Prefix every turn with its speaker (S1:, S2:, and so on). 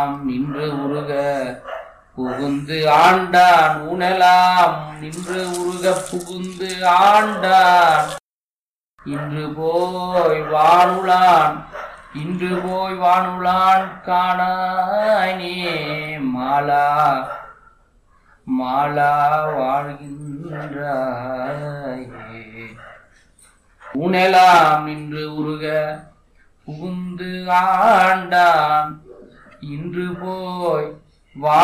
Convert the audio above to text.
S1: ஊனெலாம் நின்று உருக புகுந்து ஆண்டான் ஊனெலாம் நின்று உருக புகுந்து ஆண்டான் இன்று போய் வானுலான் இன்று போய் வானுலான் காணானே மாலா மாலா வாழ்கின்றாயே ஊனெலாம் நின்று உருக புகுந்து ஆண்டான் இன்று போய் வா